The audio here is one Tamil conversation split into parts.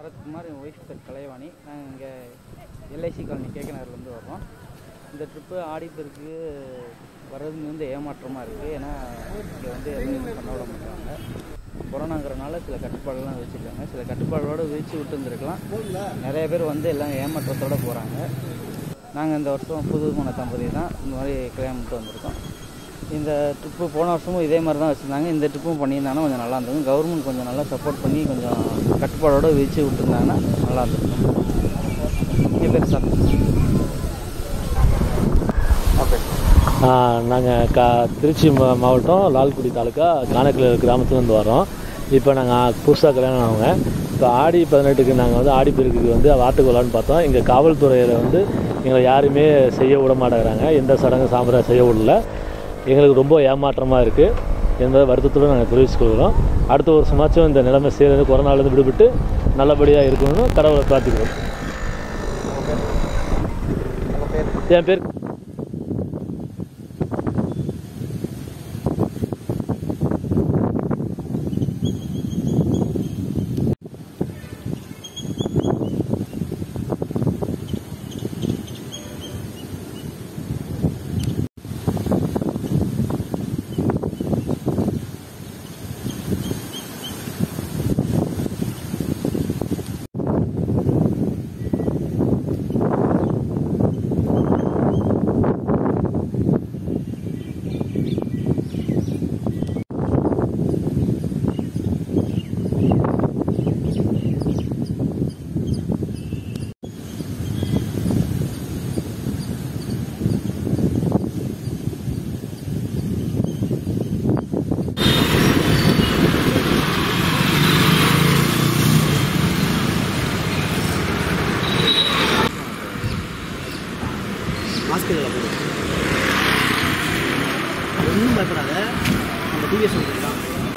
சரத்குமார் என் ஒய்ஃப் பேர் கலைவாணி நாங்கள் இங்கே எல்ஐசி காலனி கேக்கநகர்லேருந்து வர்றோம் இந்த ட்ரிப்பு ஆடிப்பெருக்கு வர்றது வந்து ஏமாற்றமாக இருக்குது ஏன்னா இங்கே வந்து எதுவும் பண்ண விட மாட்டாங்க கொரோனாங்கிறனால சில கட்டுப்பாடுலாம் வச்சுருக்காங்க சில கட்டுப்பாடோடு விரிச்சு விட்டு இருந்திருக்கலாம் நிறைய பேர் வந்து எல்லாம் ஏமாற்றத்தோடு போகிறாங்க நாங்கள் இந்த வருஷம் புதுமண தம்பதி தான் இந்த மாதிரி கல்யாணம் பண்ணிட்டு வந்திருக்கோம் இந்த ட்ரிப்பு போன வருஷமும் இதே மாதிரி தான் வச்சுருந்தாங்க இந்த ட்ரிப்பும் பண்ணியிருந்தாங்கன்னா கொஞ்சம் நல்லா இருந்திருக்கும் கவர்மெண்ட் கொஞ்சம் நல்லா சப்போர்ட் பண்ணி கொஞ்சம் கட்டுப்பாடோடு விரிச்சு விட்டுருந்தாங்கன்னா நல்லா இருந்திருக்கும் என் பேர் சார் ஓகே நாங்கள் கா திருச்சி மா- மாவட்டம் லால்குடி தாலுக்கா காணக்கில் கிராமத்துலேருந்து வரோம் இப்போ நாங்கள் புதுசாக கல்யாணம் ஆனவங்க இப்போ ஆடி பதினெட்டுக்கு நாங்கள் வந்து ஆடி பெருக்குக்கு வந்து வாத்துக்கு விளான்னு பார்த்தோம் இங்கே காவல்துறையில் வந்து எங்களை யாருமே செய்ய விட மாட்டேங்கிறாங்க எந்த சடங்கு சாம்பிராயம் செய்ய விடல எங்களுக்கு ரொம்ப ஏமாற்றமாக இருக்குது என்பதை வருத்தத்தோடு நாங்கள் தெரிவிச்சுக்கொள்கிறோம் அடுத்த வருஷமாச்சும் இந்த நிலைமை சீரழிந்து கொரோனாவிலேருந்து விடுபட்டு நல்லபடியாக இருக்கணும்னு கடவுளை பிரார்த்திக்கிறோம் என் பேர் மாஸ்க் இதில் போடு ஒன்றும் பயப்படாத நம்ம டிவிஎஸ் வந்துருக்கலாம்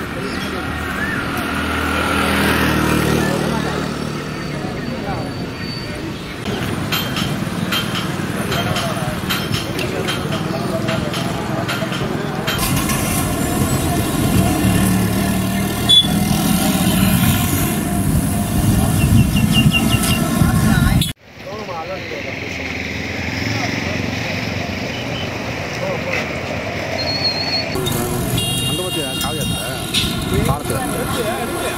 மண்டபத்தில் காவியத்தில் காலத்தில்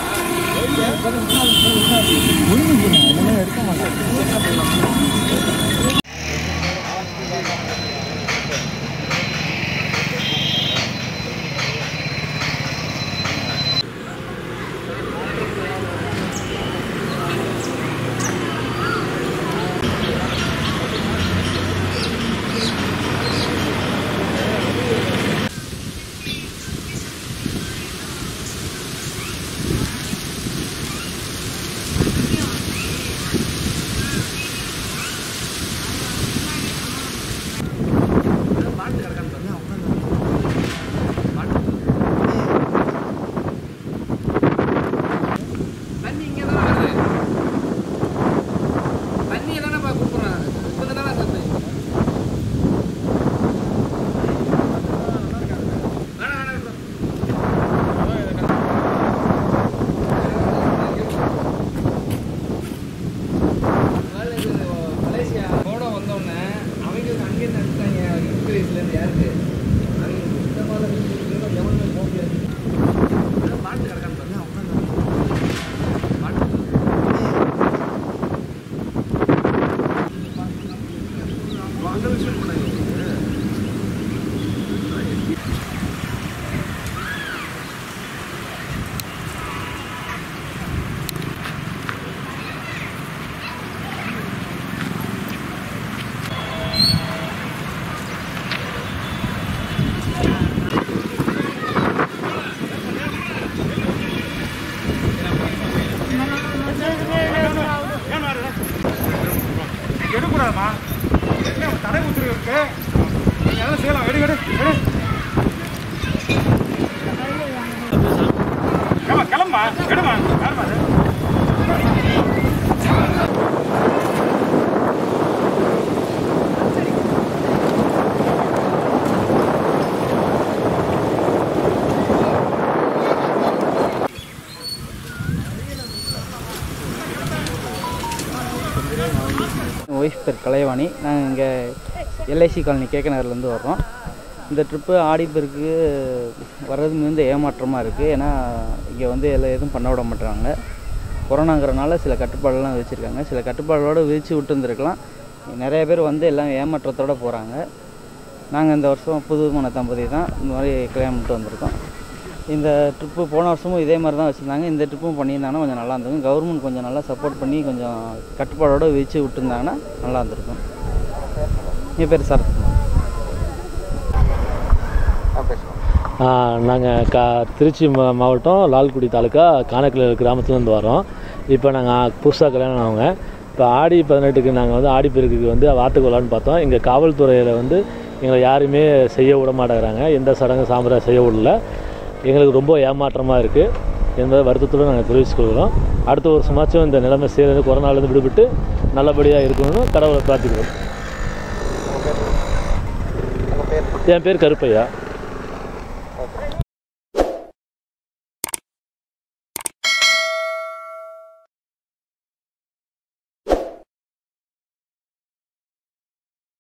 தண்ணி இங்கே தான் வருது தண்ணியை தானே கூப்பிட்றாங்க இப்போ தானே சத்து வேணாம் வேணாம் விட்டு. அதனால இது மலேசியா போட வந்தோடனே அவங்க அங்கேருந்து அனுப்பிட்டாங்க யூபிஎஸ்லேருந்து யாருக்கு அவங்க சுத்தமாக எவனுமே போக முடியாது அதான் பாட்டு கிடக்கான்னு பாருங்க பாட்டு எடுக்கூடாதுமா என்ன தடை உத்தரவு இருக்கு நீங்க எல்லாம் செய்யலாம் எடு எடு எடு ஏம்மா, கிளம்புமா எடுமா யாருமா அது ஆ ஒய்ஃப் பேர் கலைவாணி நாங்கள் இங்கே எல்ஐசி காலனி கேக்க நகர்லேருந்து வர்றோம் இந்த ட்ரிப்பு ஆடிப்பெருக்கு வர்றது மிகுந்த ஏமாற்றமாக இருக்குது ஏன்னா இங்கே வந்து எல்லாம் எதுவும் பண்ண விட மாட்டாங்க கொரோனாங்கிறனால சில கட்டுப்பாடெல்லாம் வச்சுருக்காங்க சில கட்டுப்பாடோடு விதிச்சு விட்டுருந்துருக்கலாம் நிறைய பேர் வந்து எல்லாம் ஏமாற்றத்தோடு போகிறாங்க நாங்கள் இந்த வருஷம் புதுமண தம்பதி தான் இந்த மாதிரி கல்யாணம் பண்ணிட்டு வந்திருக்கோம் இந்த ட்ரிப்பு போன வருஷமும் இதே மாதிரி தான் வச்சுருந்தாங்க இந்த ட்ரிப்பும் பண்ணியிருந்தாங்கன்னா கொஞ்சம் நல்லா இருந்திருக்கும் கவர்மெண்ட் கொஞ்சம் நல்லா சப்போர்ட் பண்ணி கொஞ்சம் கட்டுப்பாடோடு விதிச்சு விட்டுருந்தாங்கன்னா நல்லா இருந்திருக்கும் என் பேர் சரத் நாங்கள் கா திருச்சி மா மாவட்டம் லால்குடி தாலுக்கா காணக்கில் கிராமத்துலேருந்து வரோம் இப்போ நாங்கள் புதுசாக கல்யாணம் ஆனவங்க இப்போ ஆடி பதினெட்டுக்கு நாங்கள் வந்து ஆடிப்பெருக்குக்கு வந்து வாத்துக்கு விளான்னு பார்த்தோம் இங்கே காவல்துறையில் வந்து எங்களை யாருமே செய்ய விட மாட்டேங்கிறாங்க எந்த சடங்கு சாம்பிராய செய்ய விடல எங்களுக்கு ரொம்ப ஏமாற்றமாக இருக்குது எந்த வருத்தத்தோடு நாங்கள் தெரிவித்துக் கொள்கிறோம் அடுத்த வருஷமாச்சும் இந்த நிலைமை சேர்ந்து கொரோனாலேருந்து விடுபட்டு நல்லபடியாக இருக்கணும்னு கடவுளை பிரார்த்திக்கிறோம் என் பேர் கருப்பையா